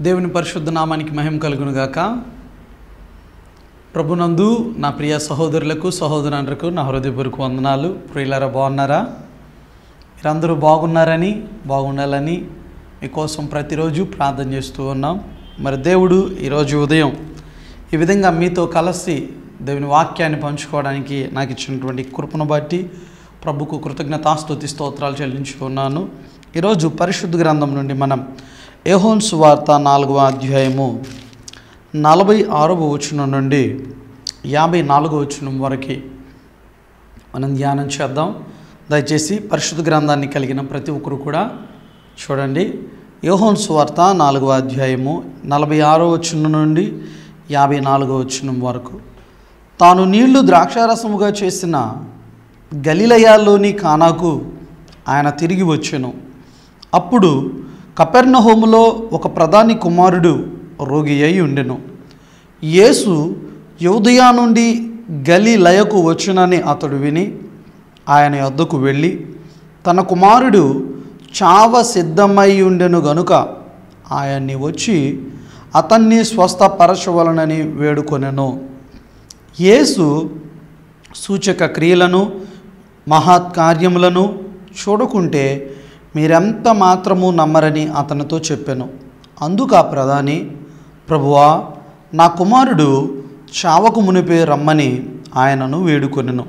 దేవుని పరిశుద్ధ నామానికి మహిమ కలుగును గాక ప్రభునందు నా ప్రియ సహోదరులకు సహోదరులకు నా హృదయపూర్వక వందనాలు ప్రియులారా బాగున్నారా మీరందరూ బాగున్నారని బాగుండాలని మీకోసం ప్రతిరోజు ప్రార్థన చేస్తూ ఉన్నాం మరి దేవుడు ఈరోజు ఉదయం ఈ విధంగా మీతో కలిసి దేవుని వాక్యాన్ని పంచుకోవడానికి నాకు ఇచ్చినటువంటి కృపను బట్టి ప్రభుకు కృతజ్ఞతాస్తుతి స్తోత్రాలు చెల్లించుకున్నాను ఈరోజు పరిశుద్ధ గ్రంథం నుండి మనం ఏహోన్ సువార్త నాలుగవ అధ్యాయము నలభై ఆరవ వచనం నుండి యాభై నాలుగవ వచనం వరకు మనం ధ్యానం చేద్దాం దయచేసి పరిశుద్ధ గ్రంథాన్ని కలిగిన ప్రతి ఒక్కరు కూడా చూడండి యోహోన్ సువార్త నాలుగవ అధ్యాయము నలభై ఆరో వచనం నుండి యాభై నాలుగో వచనం వరకు తాను నీళ్లు ద్రాక్షారసముగా చేసిన గలిలయాల్లోని కానాకు ఆయన తిరిగి వచ్చెను అప్పుడు కపెర్నహోములో ఒక ప్రధాని కుమారుడు రోగి అయి ఉండెను యేసు యోదయా నుండి గలిలయకు వచ్చునని అతడు విని ఆయన యొద్దకు వెళ్ళి తన కుమారుడు చావ సిద్ధమై ఉండెను గనుక ఆయన్ని వచ్చి అతన్ని స్వస్థపరచవలనని వేడుకొనెను యేసు సూచక క్రియలను మహత్కార్యములను చూడకుంటే మీరెంత మాత్రము నమ్మరని అతనితో చెప్పాను అందుకు ఆ ప్రధాని ప్రభువా నా కుమారుడు చావకు మునిపే రమ్మని ఆయనను వేడుకొనెను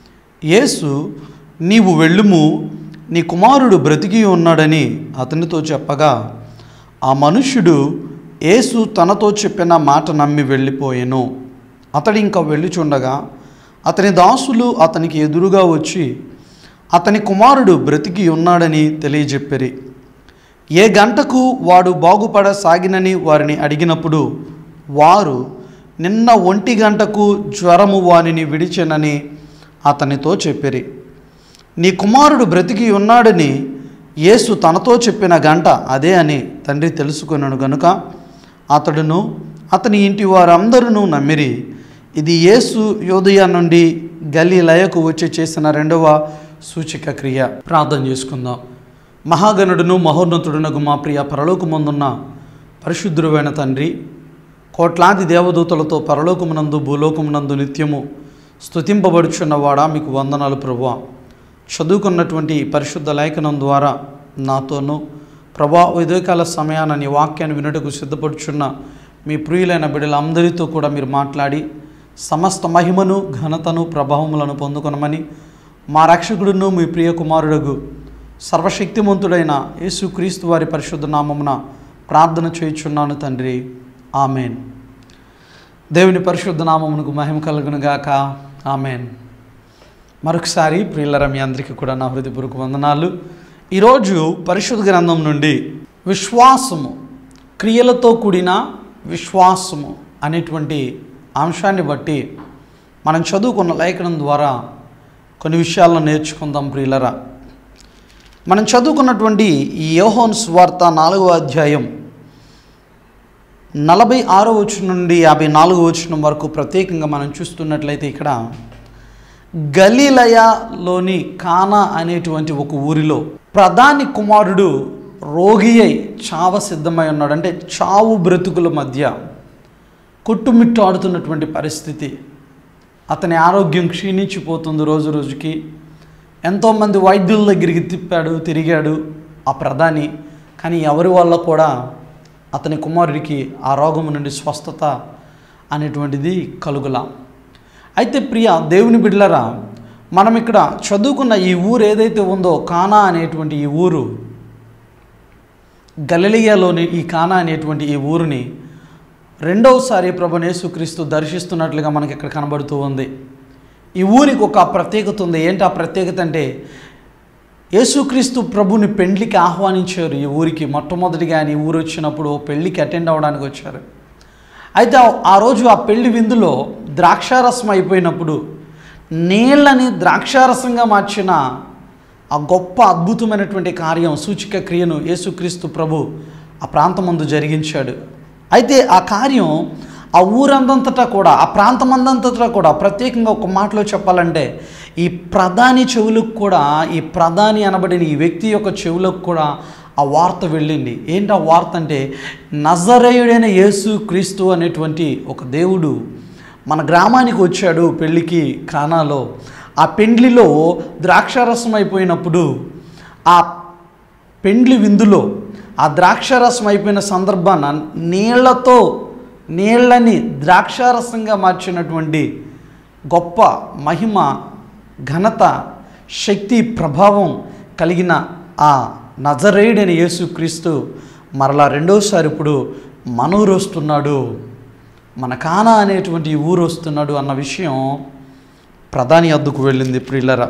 యేసు నీవు వెళ్ళుము నీ కుమారుడు బ్రతికి ఉన్నాడని అతనితో చెప్పగా ఆ మనుష్యుడు యేసు తనతో చెప్పిన మాట నమ్మి వెళ్ళిపోయెను అతడు ఇంకా వెళ్ళుచుండగా అతని దాసులు అతనికి ఎదురుగా వచ్చి అతని కుమారుడు బ్రతికి ఉన్నాడని తెలియజెప్పిరి ఏ గంటకు వాడు బాగుపడసాగినని వారిని అడిగినప్పుడు వారు నిన్న ఒంటి గంటకు జ్వరము వానిని విడిచెనని అతనితో చెప్పిరి నీ కుమారుడు బ్రతికి ఉన్నాడని యేసు తనతో చెప్పిన గంట అదే అని తండ్రి తెలుసుకున్నాను గనుక అతడును అతని ఇంటి వారందరూ నమ్మిరి ఇది యేసు యోదయ నుండి గలీలయకు వచ్చి చేసిన రెండవ సూచిక క్రియ ప్రార్థన చేసుకుందాం మహాగణుడును మహోన్నతుడునకు మా ప్రియ పరలోకమందున్న పరిశుద్ధుడైన తండ్రి కోట్లాది దేవదూతలతో పరలోకమునందు భూలోకమునందు నిత్యము స్తుతింపబడుచున్నవాడా మీకు వందనాలు ప్రభువా చదువుకున్నటువంటి ఈ పరిశుద్ధ లేఖనం ద్వారా నాతోనూ ప్రభా ఉదయకాల సమయాన నీ వాక్యాన్ని వినుటకు సిద్ధపడుచున్న మీ ప్రియులైన బిడ్డలందరితో కూడా మీరు మాట్లాడి సమస్త మహిమను ఘనతను ప్రభావములను పొందుకొనమని మా రక్షకుడును మీ ప్రియ కుమారుడుగు సర్వశక్తిమంతుడైన యేసుక్రీస్తు వారి పరిశుద్ధ నామమున ప్రార్థన చేయుచున్నాను తండ్రి ఆమెన్ దేవుని పరిశుద్ధ నామమునకు మహిమ కలుగునుగాక ఆమెన్ మరొకసారి ప్రియులర మీ అందరికీ కూడా నా హృదయపూర్వక వందనాలు ఈరోజు పరిశుద్ధ గ్రంథం నుండి విశ్వాసము క్రియలతో కూడిన విశ్వాసము అనేటువంటి అంశాన్ని బట్టి మనం చదువుకున్న లేఖనం ద్వారా కొన్ని విషయాలను నేర్చుకుందాం ప్రియులరా మనం చదువుకున్నటువంటి ఈ యోహోన్ స్వార్త నాలుగవ అధ్యాయం నలభై ఆరో వచనం నుండి యాభై నాలుగో వచనం వరకు ప్రత్యేకంగా మనం చూస్తున్నట్లయితే ఇక్కడ గలీలయలోని కానా అనేటువంటి ఒక ఊరిలో ప్రధాని కుమారుడు రోగి అయి చావ సిద్ధమై ఉన్నాడు అంటే చావు బ్రతుకుల మధ్య కొట్టుమిట్టాడుతున్నటువంటి పరిస్థితి అతని ఆరోగ్యం క్షీణించిపోతుంది రోజు రోజుకి ఎంతోమంది వైద్యుల దగ్గరికి తిప్పాడు తిరిగాడు ఆ ప్రధాని కానీ ఎవరి వల్ల కూడా అతని కుమారుడికి ఆ రోగం నుండి స్వస్థత అనేటువంటిది కలుగులా అయితే ప్రియ దేవుని బిడ్డలరా మనం ఇక్కడ చదువుకున్న ఈ ఊరు ఏదైతే ఉందో కానా అనేటువంటి ఈ ఊరు గలిలియాలోని ఈ కానా అనేటువంటి ఈ ఊరిని రెండవసారి ప్రభు యేసుక్రీస్తు దర్శిస్తున్నట్లుగా మనకి ఇక్కడ కనబడుతూ ఉంది ఈ ఊరికి ఒక ప్రత్యేకత ఉంది ఏంటి ఆ ప్రత్యేకత అంటే యేసుక్రీస్తు ప్రభుని పెండ్లికి ఆహ్వానించారు ఈ ఊరికి మొట్టమొదటిగా ఆయన ఈ ఊరు వచ్చినప్పుడు పెళ్లికి అటెండ్ అవ్వడానికి వచ్చారు అయితే ఆ రోజు ఆ పెళ్లి విందులో ద్రాక్షారసం అయిపోయినప్పుడు నీళ్ళని ద్రాక్షారసంగా మార్చిన ఆ గొప్ప అద్భుతమైనటువంటి కార్యం సూచిక క్రియను యేసుక్రీస్తు ప్రభు ఆ ప్రాంతమందు జరిగించాడు అయితే ఆ కార్యం ఆ ఊరందంతటా కూడా ఆ ప్రాంతమందంతటా కూడా ప్రత్యేకంగా ఒక మాటలో చెప్పాలంటే ఈ ప్రధాని చెవులకు కూడా ఈ ప్రధాని అనబడిన ఈ వ్యక్తి యొక్క చెవులకు కూడా ఆ ఆ వార్త వెళ్ళింది ఏంటి ఆ వార్త అంటే నజరేయుడైన యేసు క్రీస్తు అనేటువంటి ఒక దేవుడు మన గ్రామానికి వచ్చాడు పెళ్ళికి కానాలో ఆ పెండ్లిలో ద్రాక్షారసం అయిపోయినప్పుడు ఆ పెండ్లి విందులో ఆ ద్రాక్షారసం అయిపోయిన సందర్భాన నీళ్లతో నీళ్ళని ద్రాక్షారసంగా మార్చినటువంటి గొప్ప మహిమ ఘనత శక్తి ప్రభావం కలిగిన ఆ నజరేయుడైన యేసుక్రీస్తు మరలా రెండోసారి ఇప్పుడు మన ఊరు వస్తున్నాడు మన కానా అనేటువంటి ఈ ఊరు వస్తున్నాడు అన్న విషయం ప్రధాని అద్దుకు వెళ్ళింది ప్రియులరా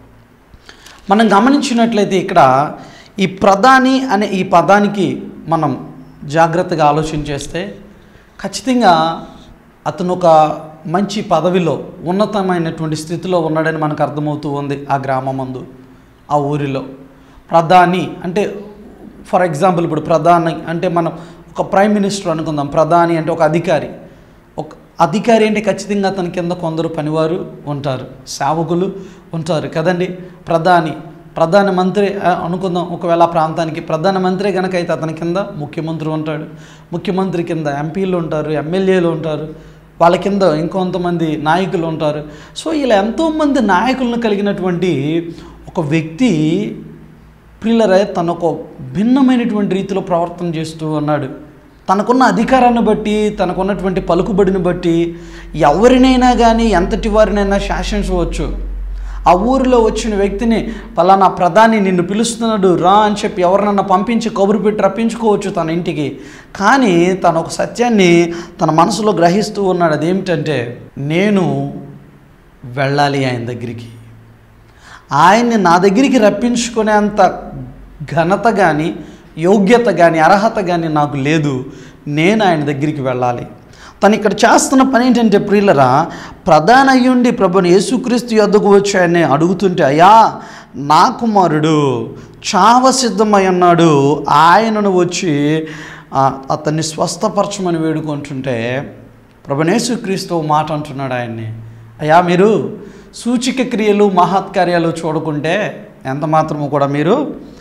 మనం గమనించినట్లయితే ఇక్కడ ఈ ప్రధాని అనే ఈ పదానికి మనం జాగ్రత్తగా ఆలోచన చేస్తే ఖచ్చితంగా అతను ఒక మంచి పదవిలో ఉన్నతమైనటువంటి స్థితిలో ఉన్నాడని మనకు అర్థమవుతూ ఉంది ఆ గ్రామమందు ఆ ఊరిలో ప్రధాని అంటే ఫర్ ఎగ్జాంపుల్ ఇప్పుడు ప్రధాని అంటే మనం ఒక ప్రైమ్ మినిస్టర్ అనుకుందాం ప్రధాని అంటే ఒక అధికారి ఒక అధికారి అంటే ఖచ్చితంగా అతని కింద కొందరు పనివారు ఉంటారు సేవకులు ఉంటారు కదండి ప్రధాని ప్రధానమంత్రి ఆ, అనుకుందాం ఒకవేళ ఆ ప్రాంతానికి ప్రధానమంత్రి కనుక అయితే అతని కింద ముఖ్యమంత్రి ఉంటాడు ముఖ్యమంత్రి కింద ఎంపీలు ఉంటారు ఎమ్మెల్యేలు ఉంటారు వాళ్ళ కింద ఇంకొంతమంది నాయకులు ఉంటారు సో ఇలా ఎంతోమంది నాయకులను కలిగినటువంటి ఒక వ్యక్తి ప్రిల్లరే తన ఒక భిన్నమైనటువంటి రీతిలో ప్రవర్తన చేస్తూ ఉన్నాడు తనకున్న అధికారాన్ని బట్టి తనకున్నటువంటి పలుకుబడిని బట్టి ఎవరినైనా కానీ ఎంతటి వారినైనా శాసించవచ్చు ఆ ఊరిలో వచ్చిన వ్యక్తిని పలానా ప్రధాని నిన్ను పిలుస్తున్నాడు రా అని చెప్పి ఎవరినన్నా పంపించి కబురు పెట్టి రప్పించుకోవచ్చు తన ఇంటికి కానీ తన ఒక సత్యాన్ని తన మనసులో గ్రహిస్తూ ఉన్నాడు అదేమిటంటే నేను వెళ్ళాలి ఆయన దగ్గరికి ఆయన్ని నా దగ్గరికి రప్పించుకునేంత ఘనత కానీ యోగ్యత కానీ అర్హత కానీ నాకు లేదు నేను ఆయన దగ్గరికి వెళ్ళాలి తను ఇక్కడ చేస్తున్న పని ఏంటంటే ప్రియులరా ప్రధాన అయ్యుండి ప్రభుని యేసుక్రీస్తు యొద్దకు వచ్చి ఆయన్ని అడుగుతుంటే అయ్యా నా కుమారుడు చావ సిద్ధమై ఉన్నాడు ఆయనను వచ్చి ఆ, అతన్ని స్వస్థపరచమని వేడుకుంటుంటే ప్రభునేసుక్రీస్తు ఓ మాట అంటున్నాడు ఆయన్ని అయ్యా మీరు సూచిక క్రియలు మహత్కార్యాలు చూడకుంటే ఎంత మాత్రము కూడా మీరు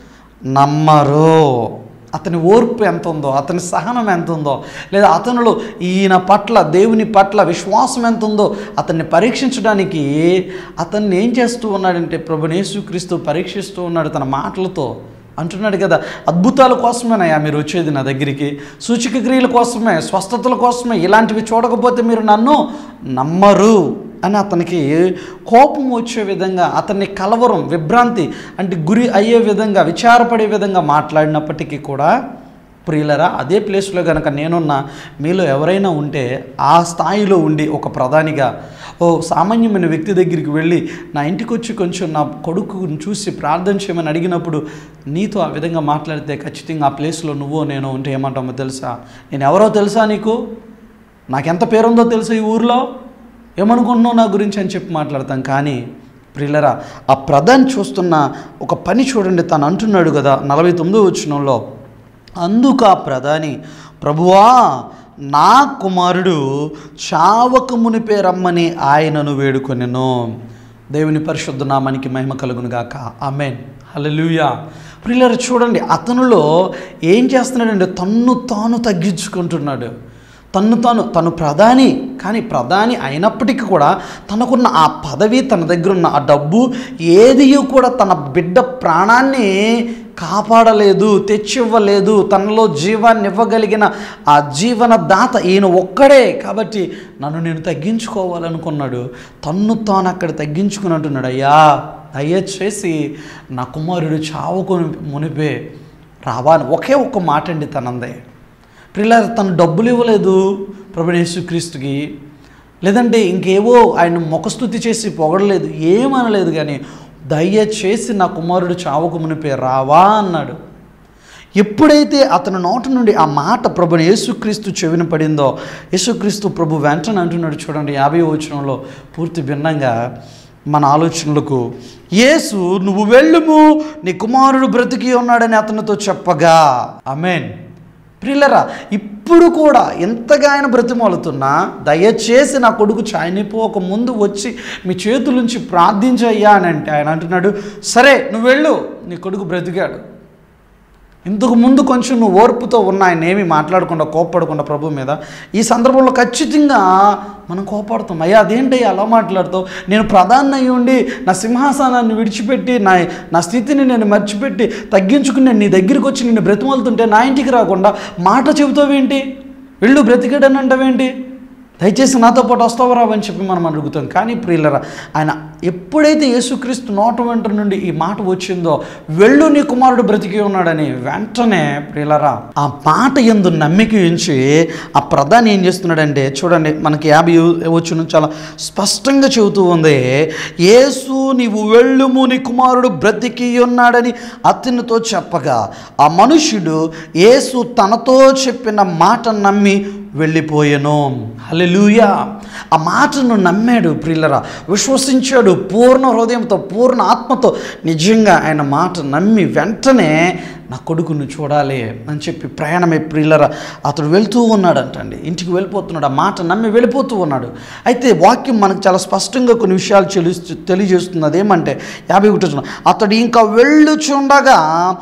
నమ్మరు అతని ఓర్పు ఎంత ఉందో అతని సహనం ఎంత ఉందో లేదా అతనిలో ఈయన పట్ల దేవుని పట్ల విశ్వాసం ఎంత ఉందో అతన్ని పరీక్షించడానికి అతన్ని ఏం చేస్తూ ఉన్నాడంటే ప్రభుని యేసుక్రీస్తు పరీక్షిస్తూ ఉన్నాడు తన మాటలతో అంటున్నాడు కదా అద్భుతాల కోసమేనయ్యా మీరు వచ్చేది నా దగ్గరికి సూచిక క్రియల కోసమే స్వస్థతల కోసమే ఇలాంటివి చూడకపోతే మీరు నన్ను నమ్మరు అని అతనికి కోపం వచ్చే విధంగా అతన్ని కలవరం విభ్రాంతి అంటే గురి అయ్యే విధంగా విచారపడే విధంగా మాట్లాడినప్పటికీ కూడా ప్రియులరా అదే ప్లేస్లో కనుక నేనున్న మీలో ఎవరైనా ఉంటే ఆ స్థాయిలో ఉండి ఒక ప్రధానిగా ఓ సామాన్యమైన వ్యక్తి దగ్గరికి వెళ్ళి నా ఇంటికి వచ్చి కొంచెం నా కొడుకుని చూసి ప్రార్థన చేయమని అడిగినప్పుడు నీతో ఆ విధంగా మాట్లాడితే ఖచ్చితంగా ఆ ప్లేస్లో నువ్వో నేను ఉంటే ఏమంటామో తెలుసా నేను ఎవరో తెలుసా నీకు నాకెంత పేరుందో తెలుసా ఈ ఊర్లో ఏమనుకుంటున్నావు నా గురించి అని చెప్పి మాట్లాడతాం కానీ ప్రిల్లరా ఆ ప్రధాని చూస్తున్న ఒక పని చూడండి తను అంటున్నాడు కదా నలభై తొమ్మిదో వచ్చినంలో అందుకు ఆ ప్రధాని ప్రభువా నా కుమారుడు చావక మునిపే రమ్మని ఆయనను వేడుకొనెను దేవుని పరిశుద్ధ నామానికి మహిమ కలుగును గాక ఆమెన్ హల్లెలూయా ప్రిల్లర్ చూడండి అతనులో ఏం చేస్తున్నాడంటే తన్ను తాను తగ్గించుకుంటున్నాడు తన్ను తాను తను ప్రధాని కానీ ప్రధాని అయినప్పటికీ కూడా తనకున్న ఆ పదవి తన దగ్గర ఉన్న ఆ డబ్బు ఏది కూడా తన బిడ్డ ప్రాణాన్ని కాపాడలేదు తెచ్చివ్వలేదు తనలో జీవాన్ని ఇవ్వగలిగిన ఆ జీవన దాత ఈయన ఒక్కడే కాబట్టి నన్ను నేను తగ్గించుకోవాలనుకున్నాడు తన్ను తాను అక్కడ తగ్గించుకుని అంటున్నాడు అయ్యా దయచేసి నా కుమారుడు చావుకొని మునిపే రావా అని ఒకే ఒక్క మాట అండి తనందే ప్రిల్ల తను డబ్బులు ఇవ్వలేదు ప్రభునేసుక్రీస్తుకి లేదంటే ఇంకేవో ఆయన ముఖస్థుతి చేసి పొగడలేదు ఏమనలేదు కానీ దయచేసి నా కుమారుడు చావకు మునిపే రావా అన్నాడు ఎప్పుడైతే అతని నోటి నుండి ఆ మాట ప్రభుని యేసుక్రీస్తు చెవిన పడిందో యేసుక్రీస్తు ప్రభు వెంటనే అంటున్నాడు చూడండి యాభై వచనంలో పూర్తి భిన్నంగా మన ఆలోచనలకు యేసు నువ్వు వెళ్ళుము నీ కుమారుడు బ్రతికి ఉన్నాడని అతనితో చెప్పగా అమెన్ ప్రిల్లరా ఇప్పుడు కూడా ఎంతగా ఆయన బ్రతిమాలుతున్నా దయచేసి నా కొడుకు చనిపోక ముందు వచ్చి మీ చేతులుంచి ప్రార్థించయ్యా అని అంటే ఆయన అంటున్నాడు సరే నువ్వు వెళ్ళు నీ కొడుకు బ్రతికాడు ఇంతకు ముందు కొంచెం నువ్వు ఓర్పుతో ఉన్న ఆయన ఏమి మాట్లాడకుండా కోప్పడకుండా ప్రభు మీద ఈ సందర్భంలో ఖచ్చితంగా మనం కోపడతాం అయ్యా అదేంటి అలా మాట్లాడుతావు నేను ప్రధాని అయి ఉండి నా సింహాసనాన్ని విడిచిపెట్టి నా నా స్థితిని నేను మర్చిపెట్టి తగ్గించుకుని నేను నీ దగ్గరికి వచ్చి నిన్ను బ్రతిమాలుతుంటే నా ఇంటికి రాకుండా మాట చెబుతావేంటి వెళ్ళు బ్రతికాడని అంటావేంటి దయచేసి నాతో పాటు వస్తావు రావని చెప్పి మనం అడుగుతాం కానీ ప్రియులరా ఆయన ఎప్పుడైతే యేసుక్రీస్తు నోట వెంట నుండి ఈ మాట వచ్చిందో వెళ్ళు నీ కుమారుడు బ్రతికి ఉన్నాడని వెంటనే ప్రియులరా ఆ మాట ఎందు నమ్మిక ఉంచి ఆ ప్రధాని ఏం చేస్తున్నాడంటే చూడండి మనకి యాభై వచ్చిన చాలా స్పష్టంగా చెబుతూ ఉంది యేసు నీవు వెళ్ళుము నీ కుమారుడు బ్రతికి ఉన్నాడని అతనితో చెప్పగా ఆ మనుష్యుడు యేసు తనతో చెప్పిన మాట నమ్మి వెళ్ళిపోయాను హల్లెలూయా ఆ మాటను నమ్మాడు ప్రిల్లరా విశ్వసించాడు పూర్ణ హృదయంతో పూర్ణ ఆత్మతో నిజంగా ఆయన మాట నమ్మి వెంటనే నా కొడుకును చూడాలి అని చెప్పి ప్రయాణమే ప్రిల్లరా అతడు వెళ్తూ ఉన్నాడంటండి ఇంటికి వెళ్ళిపోతున్నాడు ఆ మాట నమ్మి వెళ్ళిపోతూ ఉన్నాడు అయితే వాక్యం మనకు చాలా స్పష్టంగా కొన్ని విషయాలు తెలుస్తు తెలియజేస్తుంది అదేమంటే యాభై ఒకటి అతడు ఇంకా వెళ్ళుచుండగా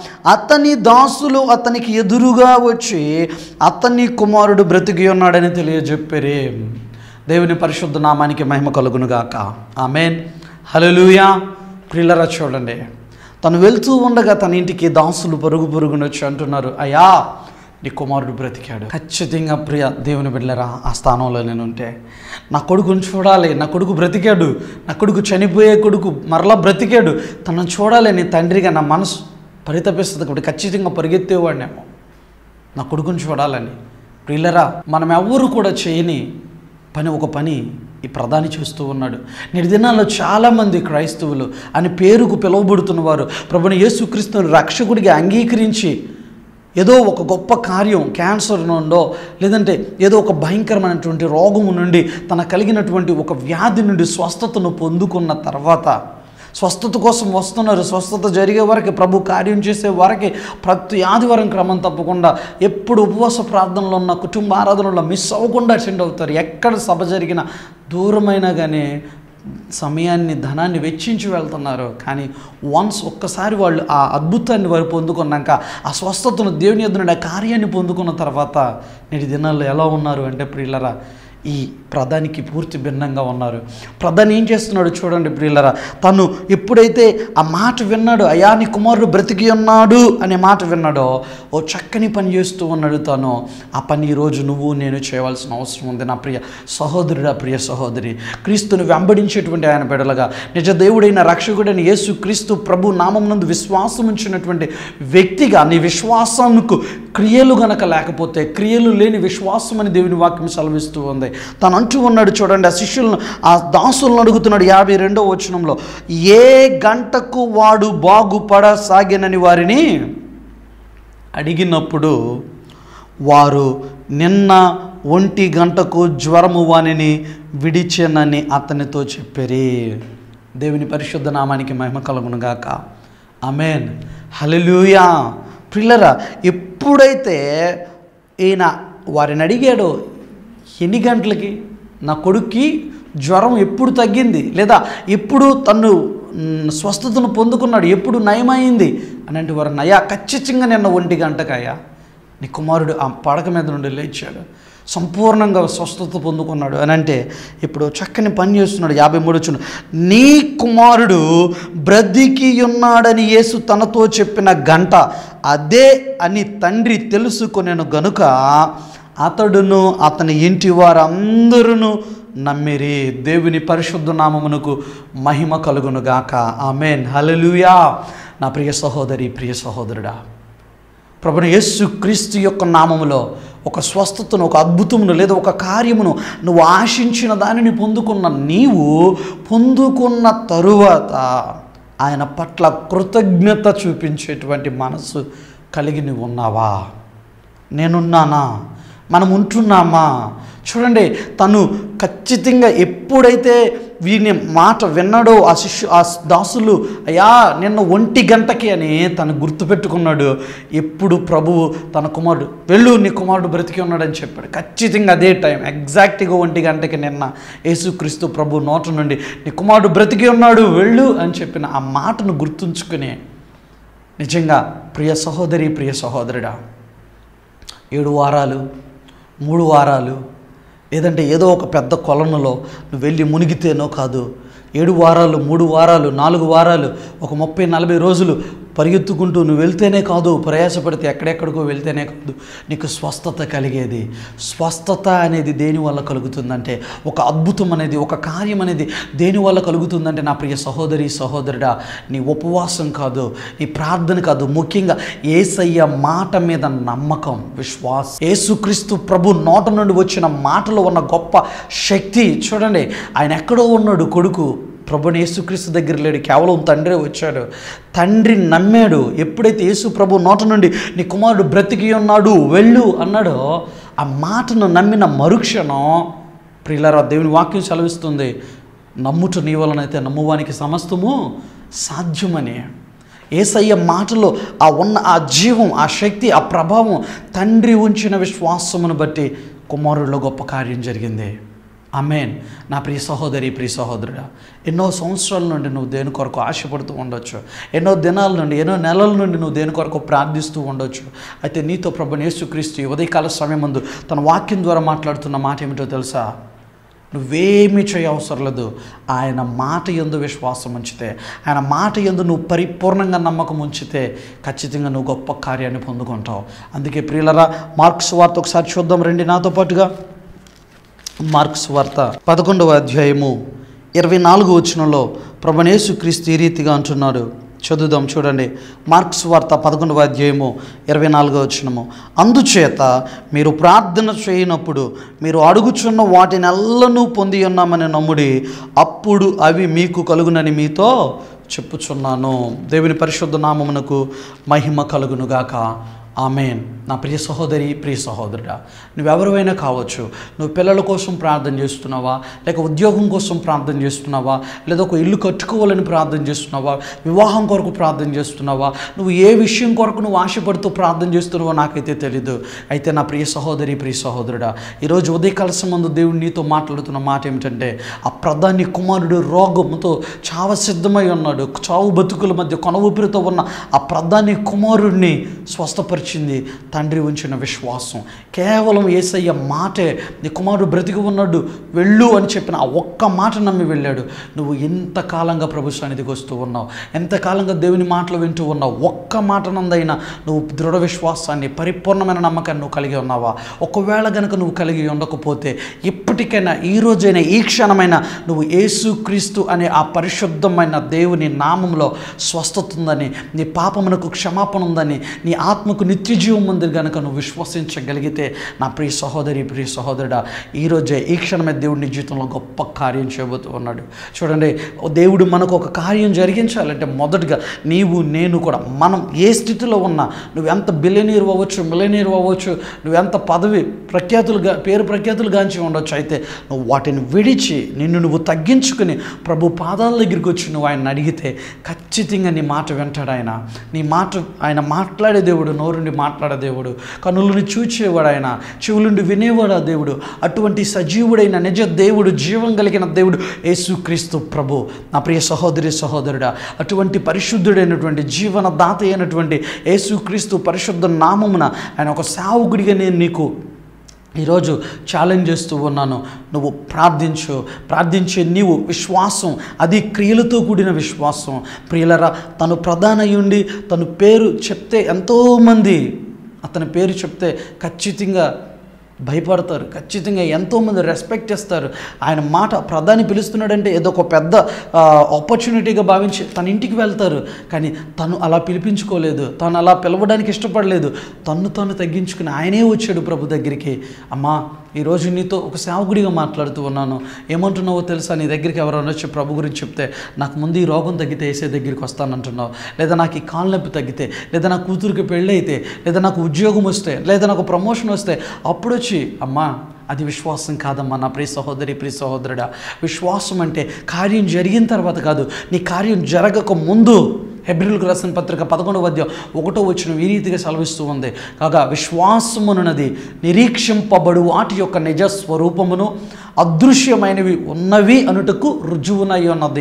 అతని దాసులు అతనికి ఎదురుగా వచ్చి అతని కుమారుడు బ్రతికి ఉన్నాడని తెలియజెప్పారే దేవుని పరిశుద్ధ నామానికి మహిమ కలుగునుగాక ఆమెన్ హల్లెలూయా ప్రిల్లరా చూడండి తను వెళ్తూ ఉండగా తన ఇంటికి దాసులు పరుగు పరుగున వచ్చి అంటున్నారు అయ్యా నీ కుమారుడు బ్రతికాడు ఖచ్చితంగా ప్రియ దేవుని బిడ్డలరా ఆ స్థానంలో నేను ఉంటే నా కొడుకుని చూడాలి నా కొడుకు బ్రతికాడు నా కొడుకు చనిపోయే కొడుకు మరలా బ్రతికాడు తనను చూడాలి నీ తండ్రిగా నా మనసు పరితపిస్తుంది కాబట్టి ఖచ్చితంగా పరిగెత్తేవాడినేమో నా కొడుకుని చూడాలని ప్రియులరా మనం ఎవ్వరు కూడా చేయని పని ఒక పని ఈ ప్రధాని చేస్తూ ఉన్నాడు నేటి దినాల్లో చాలామంది క్రైస్తవులు అని పేరుకు పిలువబడుతున్న వారు ప్రభుని యేసుక్రీస్తుని రక్షకుడిగా అంగీకరించి ఏదో ఒక గొప్ప కార్యం క్యాన్సర్ నుండో లేదంటే ఏదో ఒక భయంకరమైనటువంటి రోగము నుండి తన కలిగినటువంటి ఒక వ్యాధి నుండి స్వస్థతను పొందుకున్న తర్వాత స్వస్థత కోసం వస్తున్నారు స్వస్థత జరిగే వరకు ప్రభు కార్యం చేసే వరకే ప్రతి ఆదివారం క్రమం తప్పకుండా ఎప్పుడు ఉపవాస ప్రార్థనలో ఉన్న కుటుంబ ఆరాధనలో మిస్ అవ్వకుండా అటెండ్ అవుతారు ఎక్కడ సభ జరిగినా దూరమైనా కానీ సమయాన్ని ధనాన్ని వెచ్చించి వెళ్తున్నారు కానీ వన్స్ ఒక్కసారి వాళ్ళు ఆ అద్భుతాన్ని వారు పొందుకున్నాక ఆ స్వస్థతను దేవుని ఎదురు కార్యాన్ని పొందుకున్న తర్వాత నేటి దినాల్లో ఎలా ఉన్నారు అంటే ప్రియులరా ఈ ప్రధానికి పూర్తి భిన్నంగా ఉన్నారు ప్రధాని ఏం చేస్తున్నాడు చూడండి ప్రియులరా తను ఎప్పుడైతే ఆ మాట విన్నాడో అయా నీ కుమారుడు బ్రతికి ఉన్నాడు అనే మాట విన్నాడో ఓ చక్కని పని చేస్తూ ఉన్నాడు తను ఆ పని ఈరోజు నువ్వు నేను చేయవలసిన అవసరం ఉంది నా ప్రియ సహోదరుడా ప్రియ సహోదరి క్రీస్తును వెంబడించేటువంటి ఆయన బిడలగా నిజ దేవుడైన రక్షకుడైన యేసు క్రీస్తు ప్రభు నామం నందు విశ్వాసం ఉంచినటువంటి వ్యక్తిగా నీ విశ్వాసంకు క్రియలు గనక లేకపోతే క్రియలు లేని విశ్వాసం అని దేవుని వాక్యం సెలవిస్తూ ఉంది తను అంటూ ఉన్నాడు చూడండి ఆ శిష్యులను ఆ దాసులను అడుగుతున్నాడు యాభై రెండో వచనంలో ఏ గంటకు వాడు బాగుపడసాగినని వారిని అడిగినప్పుడు వారు నిన్న ఒంటి గంటకు జ్వరము వానిని విడిచెనని అతనితో చెప్పారు దేవుని పరిశుద్ధ నామానికి మహిమ కలుగునుగాక అమేన్ హల్లెలూయా పిల్లరా ఎప్పుడైతే ఈయన వారిని అడిగాడో ఎన్ని గంటలకి నా కొడుక్కి జ్వరం ఎప్పుడు తగ్గింది లేదా ఎప్పుడు తను మ్, స్వస్థతను పొందుకున్నాడు ఎప్పుడు నయమైంది అని అంటే వారు నయా ఖచ్చితంగా నిన్న ఒంటి గంటకయ్యా నీ కుమారుడు ఆ పడక మీద నుండి లేచాడు సంపూర్ణంగా స్వస్థత పొందుకున్నాడు అని అంటే ఇప్పుడు చక్కని పని చేస్తున్నాడు యాభై మూడు వచ్చిన నీ కుమారుడు బ్రతికి ఉన్నాడని యేసు తనతో చెప్పిన గంట అదే అని తండ్రి తెలుసుకొనెను గనుక అతడును అతని ఇంటి వారందరూ నమ్మిరి దేవుని పరిశుద్ధ నామమునకు మహిమ కలుగునుగాక ఆమెన్ హల్లెలూయా నా ప్రియ సహోదరి ప్రియ సహోదరుడా ప్రభుని యేసు క్రీస్తు యొక్క నామములో ఒక స్వస్థతను ఒక అద్భుతమును లేదా ఒక కార్యమును నువ్వు ఆశించిన దానిని పొందుకున్న నీవు పొందుకున్న తరువాత ఆయన పట్ల కృతజ్ఞత చూపించేటువంటి మనసు కలిగి నువ్వు ఉన్నావా నేనున్నానా మనం ఉంటున్నామా చూడండి తను ఖచ్చితంగా ఎప్పుడైతే వీని మాట విన్నాడో ఆ శిష్యు ఆ దాసులు అయ్యా నిన్న ఒంటి గంటకి అని తను గుర్తుపెట్టుకున్నాడు ఎప్పుడు ప్రభువు తన కుమారుడు వెళ్ళు నీ కుమారుడు బ్రతికి ఉన్నాడని చెప్పాడు ఖచ్చితంగా అదే టైం ఎగ్జాక్ట్గా ఒంటి గంటకి నిన్న యేసుక్రీస్తు ప్రభు నోట నుండి నీ కుమారుడు బ్రతికి ఉన్నాడు వెళ్ళు అని చెప్పిన ఆ మాటను గుర్తుంచుకుని నిజంగా ప్రియ సహోదరి ప్రియ సహోదరుడా ఏడు వారాలు మూడు వారాలు లేదంటే ఏదో ఒక పెద్ద కొలనులో నువ్వు వెళ్ళి మునిగితేనో కాదు ఏడు వారాలు మూడు వారాలు నాలుగు వారాలు ఒక ముప్పై నలభై రోజులు పరిగెత్తుకుంటూ నువ్వు వెళ్తేనే కాదు ప్రయాసపడితే ఎక్కడెక్కడికో వెళ్తేనే కాదు నీకు స్వస్థత కలిగేది స్వస్థత అనేది దేని వల్ల కలుగుతుందంటే ఒక అద్భుతం అనేది ఒక కార్యం అనేది దేని వల్ల కలుగుతుందంటే నా ప్రియ సహోదరి సహోదరుడా నీ ఉపవాసం కాదు నీ ప్రార్థన కాదు ముఖ్యంగా ఏసయ్య మాట మీద నమ్మకం విశ్వాసం యేసుక్రీస్తు ప్రభు నోట నుండి వచ్చిన మాటలో ఉన్న గొప్ప శక్తి చూడండి ఆయన ఎక్కడో ఉన్నాడు కొడుకు ప్రభుని యేసుక్రీస్తు దగ్గర లేడు కేవలం తండ్రే వచ్చాడు తండ్రి నమ్మాడు ఎప్పుడైతే యేసు ప్రభు నోట నుండి నీ కుమారుడు బ్రతికి ఉన్నాడు వెళ్ళు అన్నాడో ఆ మాటను నమ్మిన మరుక్షణం ప్రియులారా దేవుని వాక్యం సెలవిస్తుంది నమ్ముట నీ వలనైతే నమ్మువానికి సమస్తము సాధ్యమని ఏసయ్య మాటలో ఆ ఉన్న ఆ జీవం ఆ శక్తి ఆ ప్రభావం తండ్రి ఉంచిన విశ్వాసమును బట్టి కుమారుడిలో గొప్ప కార్యం జరిగింది అమేన్ నా ప్రియ సహోదరి ప్రియ సహోదరుడా ఎన్నో సంవత్సరాల నుండి నువ్వు దేని కొరకు ఆశపడుతూ ఉండొచ్చు ఎన్నో దినాల నుండి ఎన్నో నెలల నుండి నువ్వు దేని కొరకు ప్రార్థిస్తూ ఉండొచ్చు అయితే నీతో ప్రభు యేసుక్రీస్తు ఈ ఉదయకాల సమయం ముందు తన వాక్యం ద్వారా మాట్లాడుతున్న మాట ఏమిటో తెలుసా నువ్వేమీ చేయవసరం లేదు ఆయన మాట ఎందు విశ్వాసం ఉంచితే ఆయన మాట ఎందు నువ్వు పరిపూర్ణంగా నమ్మకం ఉంచితే ఖచ్చితంగా నువ్వు గొప్ప కార్యాన్ని పొందుకుంటావు అందుకే ప్రియులరా మార్క్స్ వార్త ఒకసారి చూద్దాం రండి నాతో పాటుగా మార్క్స్ వార్త పదకొండవ అధ్యాయము ఇరవై నాలుగు వచనంలో ప్రభనేసు క్రీస్తు ఈ రీతిగా అంటున్నాడు చదువుదాం చూడండి మార్క్స్ వార్త పదకొండవ అధ్యాయము ఇరవై నాలుగో వచనము అందుచేత మీరు ప్రార్థన చేయనప్పుడు మీరు అడుగుచున్న వాటిని ఎల్లనూ పొంది ఉన్నామని నమ్ముడి అప్పుడు అవి మీకు కలుగునని మీతో చెప్పుచున్నాను దేవుని పరిశుద్ధ నామమునకు మహిమ కలుగునుగాక ఆమెన్ నా ప్రియ సహోదరి ప్రియ సహోదరుడా నువ్వెవరివైనా కావచ్చు నువ్వు పిల్లల కోసం ప్రార్థన చేస్తున్నావా లేక ఉద్యోగం కోసం ప్రార్థన చేస్తున్నావా లేదా ఒక ఇల్లు కట్టుకోవాలని ప్రార్థన చేస్తున్నావా వివాహం కొరకు ప్రార్థన చేస్తున్నావా నువ్వు ఏ విషయం కొరకు నువ్వు ఆశపడుతూ ప్రార్థన చేస్తున్నావో నాకైతే తెలీదు అయితే నా ప్రియ సహోదరి ప్రియ సహోదరుడా ఈరోజు ఉదయకాల సంబంధం దేవుడు నీతో మాట్లాడుతున్న మాట ఏమిటంటే ఆ ప్రధాని కుమారుడు రోగంతో చావ సిద్ధమై ఉన్నాడు చావు బతుకుల మధ్య కొన ఊపిరితో ఉన్న ఆ ప్రధాని కుమారుడిని స్వస్థపరిచింది తండ్రి ఉంచిన విశ్వాసం కేవలం ఏసయ్య మాటే నీ కుమారుడు బ్రతికి ఉన్నాడు వెళ్ళు అని చెప్పిన ఆ ఒక్క మాట నమ్మి వెళ్ళాడు నువ్వు ఎంతకాలంగా ప్రభు సన్నిధికి వస్తూ ఉన్నావు ఎంతకాలంగా దేవుని మాటలు వింటూ ఉన్నావు ఒక్క మాట నందైనా నువ్వు దృఢ విశ్వాసాన్ని పరిపూర్ణమైన నమ్మకాన్ని నువ్వు కలిగి ఉన్నావా ఒకవేళ గనుక నువ్వు కలిగి ఉండకపోతే ఇప్పటికైనా ఈ రోజైనా ఈ క్షణమైనా నువ్వు యేసుక్రీస్తు అనే ఆ పరిశుద్ధమైన దేవుని నామంలో స్వస్థత ఉందని నీ పాపమునకు క్షమాపణ ఉందని నీ ఆత్మకు నిత్య జీవం ఉంది గనుక నువ్వు విశ్వసించగలిగితే నా ప్రియ సహోదరి ప్రియ సహోదరుడా ఈరోజే ఈ క్షణమే దేవుడి నీ జీవితంలో గొప్ప కార్యం చేయబోతూ ఉన్నాడు చూడండి దేవుడు మనకు ఒక కార్యం జరిగించాలంటే మొదటగా నీవు నేను కూడా మనం ఏ స్థితిలో ఉన్నా నువ్వు ఎంత బిలియనీర్ అవ్వచ్చు మిలియనీర్ అవ్వచ్చు నువ్వెంత పదవి ప్రఖ్యాతులుగా పేరు ప్రఖ్యాతులు గాంచి ఉండొచ్చు అయితే నువ్వు వాటిని విడిచి నిన్ను నువ్వు తగ్గించుకుని ప్రభు పాదాల దగ్గరికి వచ్చి నువ్వు ఆయన అడిగితే ఖచ్చితంగా నీ మాట వింటాడు ఆయన నీ మాట ఆయన మాట్లాడే దేవుడు నోరుండి మాట్లాడే దేవుడు కనులని చూచేవాడు ఆయన చెవులుండి వినేవాడు ఆ దేవుడు అటువంటి సజీవుడైన నిజ దేవుడు జీవం కలిగిన దేవుడు యేసుక్రీస్తు ప్రభు నా ప్రియ సహోదరి సహోదరుడా అటువంటి పరిశుద్ధుడైనటువంటి జీవన దాత అయినటువంటి యేసుక్రీస్తు పరిశుద్ధ నామమున ఆయన ఒక సావుకుడిగా నేను నీకు ఈరోజు ఛాలెంజ్ చేస్తూ ఉన్నాను నువ్వు ప్రార్థించు ప్రార్థించే నీవు విశ్వాసం అది క్రియలతో కూడిన విశ్వాసం ప్రియులరా తను ప్రధాన అయ్యుండి తను పేరు చెప్తే ఎంతోమంది అతని పేరు చెప్తే ఖచ్చితంగా భయపడతారు ఖచ్చితంగా ఎంతోమంది రెస్పెక్ట్ చేస్తారు ఆయన మాట ప్రధాని పిలుస్తున్నాడంటే ఏదో ఒక పెద్ద ఆపర్చునిటీగా భావించి తన ఇంటికి వెళ్తారు కానీ తను అలా పిలిపించుకోలేదు తను అలా పిలవడానికి ఇష్టపడలేదు తన్ను తను తగ్గించుకుని ఆయనే వచ్చాడు ప్రభు దగ్గరికి అమ్మా ఈరోజు నీతో ఒక సేవకుడిగా మాట్లాడుతూ ఉన్నాను ఏమంటున్నావో తెలుసా నీ దగ్గరికి ఎవరైనా వచ్చి ప్రభు గురించి చెప్తే నాకు ముందు ఈ రోగం తగ్గితే వేసే దగ్గరికి వస్తానంటున్నావు లేదా నాకు ఈ కాళ్ళ నొప్పి తగ్గితే లేదా నా కూతురికి పెళ్ళి అయితే లేదా నాకు ఉద్యోగం వస్తే లేదా నాకు ప్రమోషన్ వస్తే అప్పుడు వచ్చి అమ్మా అది విశ్వాసం కాదమ్మా నా ప్రియ సహోదరి ప్రియ సహోదరుడా విశ్వాసం అంటే కార్యం జరిగిన తర్వాత కాదు నీ కార్యం జరగక ముందు హెబ్రిల్కు రాసిన పత్రిక పదకొండవ అధ్యాయం ఒకటో వచ్చిన ఈ రీతిగా సెలవిస్తూ ఉంది కాగా విశ్వాసమునున్నది నిరీక్షింపబడు వాటి యొక్క నిజ స్వరూపమును అదృశ్యమైనవి ఉన్నవి అనుటకు రుజువునై ఉన్నది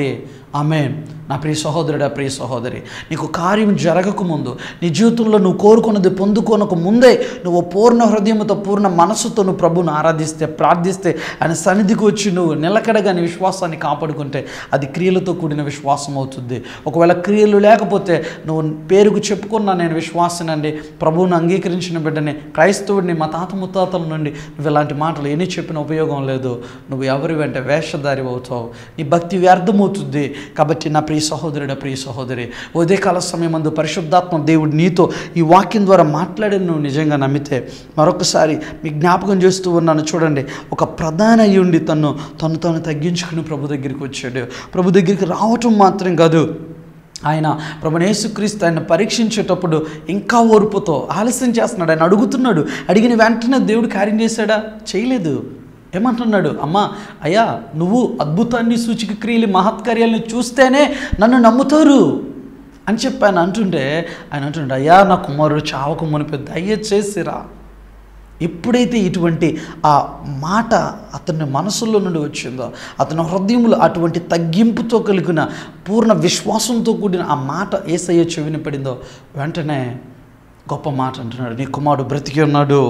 ఆమె నా ప్రియ సహోదరుడా ప్రియ సహోదరి నీకు కార్యం జరగకముందు నీ జీవితంలో నువ్వు కోరుకున్నది పొందుకోనక ముందే నువ్వు పూర్ణ హృదయంతో పూర్ణ మనస్సుతో నువ్వు ప్రభువును ఆరాధిస్తే ప్రార్థిస్తే ఆయన సన్నిధికి వచ్చి నువ్వు నిలకడగా నీ విశ్వాసాన్ని కాపాడుకుంటే అది క్రియలతో కూడిన విశ్వాసం అవుతుంది ఒకవేళ క్రియలు లేకపోతే నువ్వు పేరుకు చెప్పుకున్నా నేను విశ్వాసనండి ప్రభువును అంగీకరించిన బిడ్డని క్రైస్తవుడిని మా తాత ముత్తాతల నుండి నువ్వు ఇలాంటి మాటలు ఎన్ని చెప్పిన ఉపయోగం లేదు నువ్వు ఎవరి వెంట వేషధారి అవుతావు నీ భక్తి వ్యర్థమవుతుంది కాబట్టి నా ప్రియ సహోదరుడ ప్రియ సహోదరి ఉదయకాల సమయం అందు పరిశుద్ధాత్మ దేవుడు నీతో ఈ వాక్యం ద్వారా మాట్లాడిన నువ్వు నిజంగా నమ్మితే మరొకసారి మీ జ్ఞాపకం చేస్తూ ఉన్నాను చూడండి ఒక ప్రధాన అయ్యుండి తను తను తను తగ్గించుకుని ప్రభు దగ్గరికి వచ్చాడు ప్రభు దగ్గరికి రావటం మాత్రం కాదు ఆయన ప్రభునేసుక్రీస్తు ఆయన పరీక్షించేటప్పుడు ఇంకా ఓర్పుతో ఆలస్యం చేస్తున్నాడు ఆయన అడుగుతున్నాడు అడిగిన వెంటనే దేవుడు కార్యం చేశాడా చేయలేదు ఏమంటున్నాడు అమ్మా అయ్యా నువ్వు అద్భుతాన్ని సూచిక క్రియలు మహత్కార్యాలను చూస్తేనే నన్ను నమ్ముతారు అని చెప్పి ఆయన అంటుంటే ఆయన అంటుండే అయ్యా నా కుమారుడు చావకు మునిపి దయచేసిరా ఎప్పుడైతే ఇటువంటి ఆ మాట అతని మనసులో నుండి వచ్చిందో అతని హృదయంలో అటువంటి తగ్గింపుతో కలిగిన పూర్ణ విశ్వాసంతో కూడిన ఆ మాట ఏసయ్య చెవిని పడిందో వెంటనే గొప్ప మాట అంటున్నాడు నీ కుమారుడు బ్రతికి ఉన్నాడు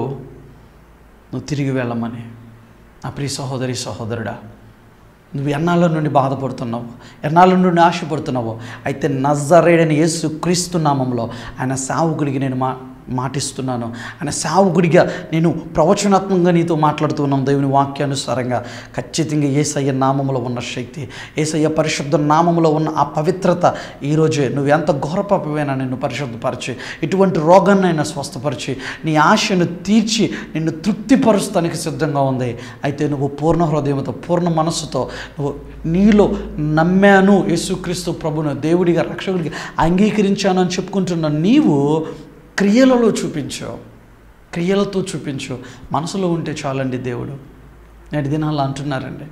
నువ్వు తిరిగి వెళ్ళమని నా ప్రియ సహోదరి సహోదరుడా నువ్వు ఎన్నాళ్ళ నుండి బాధపడుతున్నావు ఎన్నాళ్ళ నుండి ఆశపడుతున్నావు అయితే నజరేడని యేసు క్రీస్తు నామంలో ఆయన సావుకుడికి నేను మా మాటిస్తున్నాను ఆయన సావుకుడిగా నేను ప్రవచనాత్మకంగా నీతో మాట్లాడుతున్నాను దేవుని వాక్యానుసారంగా ఖచ్చితంగా ఏసయ్య నామంలో ఉన్న శక్తి ఏసయ్య పరిశుద్ధ నామంలో ఉన్న ఆ పవిత్రత ఈరోజే నువ్వు ఎంత ఘోరపాపమైనా నిన్ను పరిశుద్ధపరిచి ఇటువంటి రోగాన్నైనా స్వస్థపరిచి నీ ఆశను తీర్చి నిన్ను తృప్తిపరుస్తానికి సిద్ధంగా ఉంది అయితే నువ్వు పూర్ణ హృదయంతో పూర్ణ మనస్సుతో నువ్వు నీలో నమ్మాను యేసుక్రీస్తు ప్రభును దేవుడిగా రక్షకుడిగా అంగీకరించాను అని చెప్పుకుంటున్న నీవు క్రియలలో చూపించు క్రియలతో చూపించు మనసులో ఉంటే చాలండి దేవుడు నేటి దినాల్లో అంటున్నారండి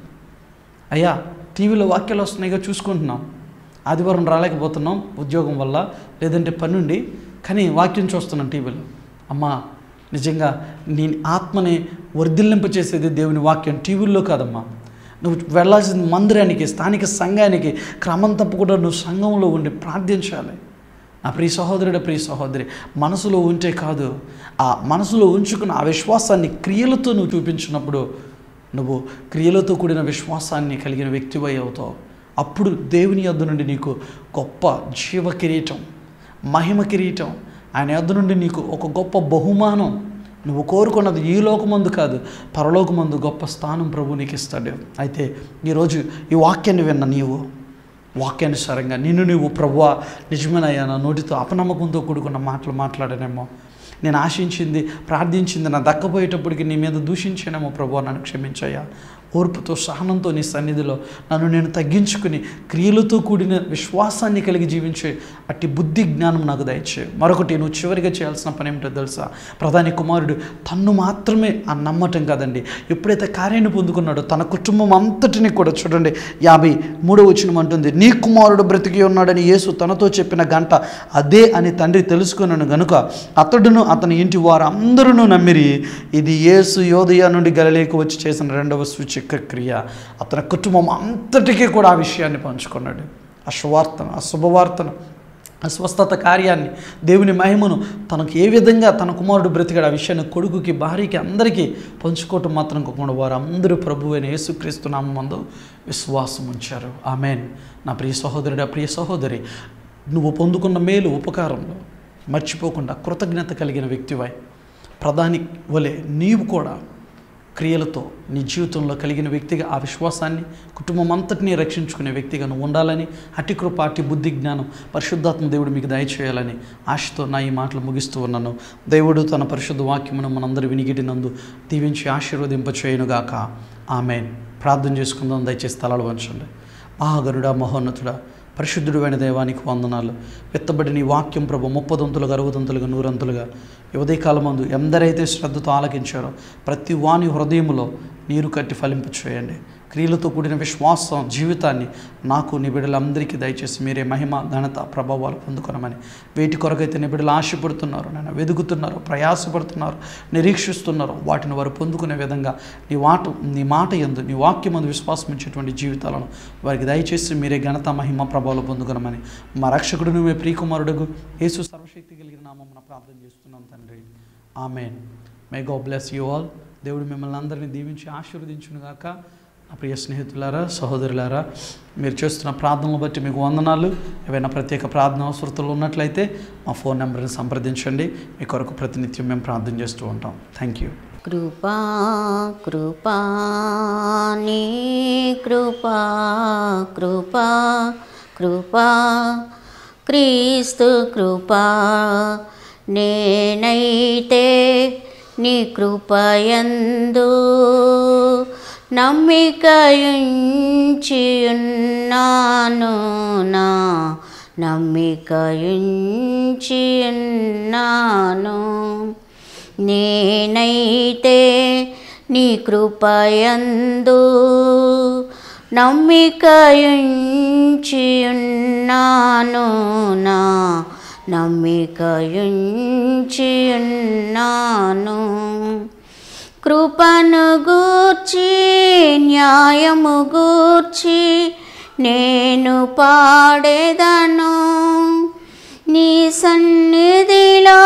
అయ్యా టీవీలో వాక్యాలు వస్తున్నాయిగా చూసుకుంటున్నాం ఆదివారం రాలేకపోతున్నాం ఉద్యోగం వల్ల లేదంటే పనుండి కానీ వాక్యం చూస్తున్నాం టీవీలో అమ్మా నిజంగా నీ ఆత్మని వర్ధిల్లింపచేసేది దేవుని వాక్యం టీవీల్లో కాదమ్మా నువ్వు వెళ్ళాల్సిన మందిరానికి స్థానిక సంఘానికి క్రమం తప్పకుండా నువ్వు సంఘంలో ఉండి ప్రార్థించాలి నా ప్రియ సహోదరుడు ప్రియ సహోదరి మనసులో ఉంటే కాదు ఆ మనసులో ఉంచుకున్న ఆ విశ్వాసాన్ని క్రియలతో నువ్వు చూపించినప్పుడు నువ్వు క్రియలతో కూడిన విశ్వాసాన్ని కలిగిన వ్యక్తివై అవుతావు అప్పుడు దేవుని యొద్ద నుండి నీకు గొప్ప జీవ కిరీటం మహిమ కిరీటం ఆయన యొద్ద నుండి నీకు ఒక గొప్ప బహుమానం నువ్వు కోరుకున్నది ఈ లోకమందు కాదు పరలోకమందు గొప్ప స్థానం ప్రభు నీకు ఇస్తాడు అయితే ఈరోజు ఈ వాక్యాన్ని విన్న నీవు వాక్యానుసారంగా నిన్ను నువ్వు ప్రభువా నిజమేనయ్యా నా నోటితో అపనమ్మకంతో కూడుకున్న మాటలు మాట్లాడానేమో నేను ఆశించింది ప్రార్థించింది నా దక్కపోయేటప్పటికి నీ మీద దూషించానేమో ప్రభు నన్ను క్షమించయ్యా ఓర్పుతో సహనంతో నీ సన్నిధిలో నన్ను నేను తగ్గించుకుని క్రియలతో కూడిన విశ్వాసాన్ని కలిగి జీవించే అట్టి బుద్ధి జ్ఞానం నాకు దయచే మరొకటి నువ్వు చివరిగా చేయాల్సిన పని ఏమిటో తెలుసా ప్రధాని కుమారుడు తన్ను మాత్రమే ఆ నమ్మటం కాదండి ఎప్పుడైతే కార్యాన్ని పొందుకున్నాడో తన కుటుంబం అంతటిని కూడా చూడండి యాభై మూడో వచ్చిన అంటుంది నీ కుమారుడు బ్రతికి ఉన్నాడని యేసు తనతో చెప్పిన గంట అదే అని తండ్రి తెలుసుకున్నాను గనుక అతడును అతని ఇంటి వారు అందరూ నమ్మిరి ఇది యేసు యోదయ నుండి గలలేకు వచ్చి చేసిన రెండవ సూచిక క్రియ అతని కుటుంబం అంతటికీ కూడా ఆ విషయాన్ని పంచుకున్నాడు ఆ శువార్తను ఆ శుభవార్తను ఆ స్వస్థత కార్యాన్ని దేవుని మహిమను తనకు ఏ విధంగా తన కుమారుడు బ్రతికాడు ఆ విషయాన్ని కొడుకుకి భార్యకి అందరికీ పంచుకోవటం మాత్రం కాకుండా వారు అందరూ ప్రభు అయిన యేసుక్రీస్తు నామందు విశ్వాసం ఉంచారు ఆమెన్ నా ప్రియ సహోదరుడు ఆ ప్రియ సహోదరి నువ్వు పొందుకున్న మేలు ఉపకారంలో మర్చిపోకుండా కృతజ్ఞత కలిగిన వ్యక్తివై ప్రధాని వలె నీవు కూడా క్రియలతో నీ జీవితంలో కలిగిన వ్యక్తిగా ఆ విశ్వాసాన్ని కుటుంబం అంతటినీ రక్షించుకునే వ్యక్తిగా నువ్వు ఉండాలని అట్టి కృప అట్టి బుద్ధి జ్ఞానం పరిశుద్ధాత్మ దేవుడు మీకు దయచేయాలని ఆశతో నా ఈ మాటలు ముగిస్తూ ఉన్నాను దేవుడు తన పరిశుద్ధ వాక్యమును మనందరి వినిగిటినందు దీవించి ఆశీర్వదింపచేయునుగాక ఆమెన్ ప్రార్థన చేసుకుందాం దయచేసి స్థలాలు వంచండి మహాగరుడా మహోన్నతుడా పరిశుద్ధుడు అయిన దేవానికి వందనాలు వెత్తబడి నీ వాక్యం ప్రభు ముప్పదంతులుగా అరవదంతులుగా నూరంతులుగా ఉదయకాలమందు ఎందరైతే శ్రద్ధతో ఆలకించారో ప్రతి వాని హృదయములో నీరు కట్టి ఫలింపు చేయండి క్రియలతో కూడిన విశ్వాసం జీవితాన్ని నాకు నీ బిడ్డలందరికీ దయచేసి మీరే మహిమ ఘనత ప్రభావాలు పొందుకొనమని వేటి కొరకైతే నీ బిడ్డలు ఆశపడుతున్నారు నేను వెదుగుతున్నారు ప్రయాసపడుతున్నారు నిరీక్షిస్తున్నారు వాటిని వారు పొందుకునే విధంగా నీ మాట నీ మాట ఎందు నీ వాక్యం అందు విశ్వాసం ఇచ్చేటువంటి జీవితాలను వారికి దయచేసి మీరే ఘనత మహిమ ప్రభావాలు పొందుకొనమని మా రక్షకుడు నువ్వే ప్రియకుమారుడు యేసు సర్వశక్తి కలిగిన నామం ప్రార్థన చేస్తున్నాం తండ్రి amen may God bless you all దేవుడు మిమ్మల్ని అందరినీ దీవించి ఆశీర్వదించునుగాక నా ప్రియ స్నేహితులారా సహోదరులారా మీరు చేస్తున్న ప్రార్థనలు బట్టి మీకు వందనాలు ఏవైనా ప్రత్యేక ప్రార్థన అవసరతలు ఉన్నట్లయితే మా ఫోన్ నెంబర్ని సంప్రదించండి మీ కొరకు ప్రతినిత్యం మేము ప్రార్థన చేస్తూ ఉంటాం థ్యాంక్ యూ కృపా కృపా నీ కృపా కృపా కృపా క్రీస్తు కృపా నేనైతే నీ కృపయందు నమ్మికయుంచి ఉన్నాను నా నమ్మికయుంచి ఉన్నాను నేనైతే నీ కృపయందు నమ్మికయుంచి ఉన్నాను నా నమ్మికయుంచి ఉన్నాను కృపను గూర్చి న్యాయము గూర్చి నేను పాడేదను నీ సన్నిధిలో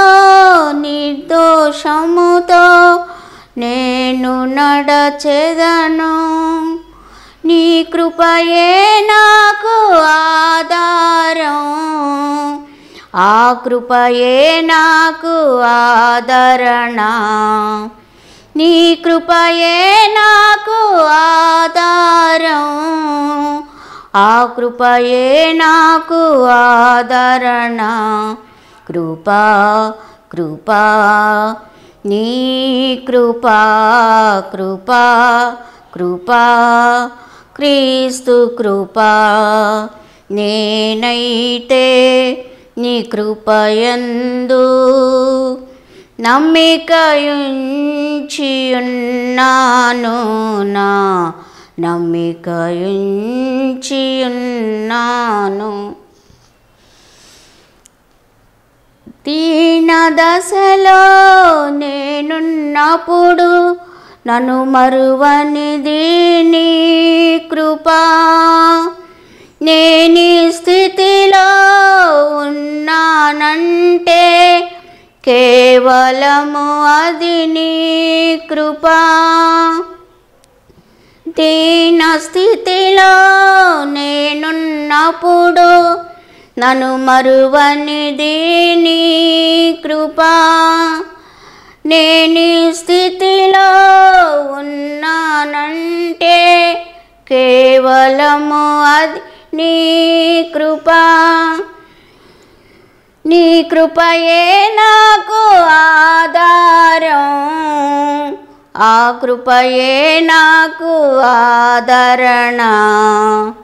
నిర్దోషముతో నేను నడచెదను నీ కృపయే నాకు ఆధారం ఆ కృపయే నాకు ఆదరణ నీ కృపయే నాకు ఆధారం ఆ కృపయే నాకు ఆదరణ కృపా కృపా నీ కృపా కృపా కృపా క్రీస్తు కృపా నేనైతే నీ కృపయందు నమ్మికయుంచి ఉన్నాను నా నమ్మికయుంచి ఉన్నాను దీన దశలో నేనున్నప్పుడు నన్ను మరువనిది నీ కృపా నేని స్థితిలో ఉన్నానంటే కేవలము అది నీ కృపా దీన స్థితిలో నేనున్నప్పుడు నన్ను మరువనిది నీ కృపా నేని స్థితిలో ఉన్నానంటే కేవలము అది నీ కృపా నీ కృపయే నాకు ఆధారం ఆ కృపయే నాకు ఆదరణ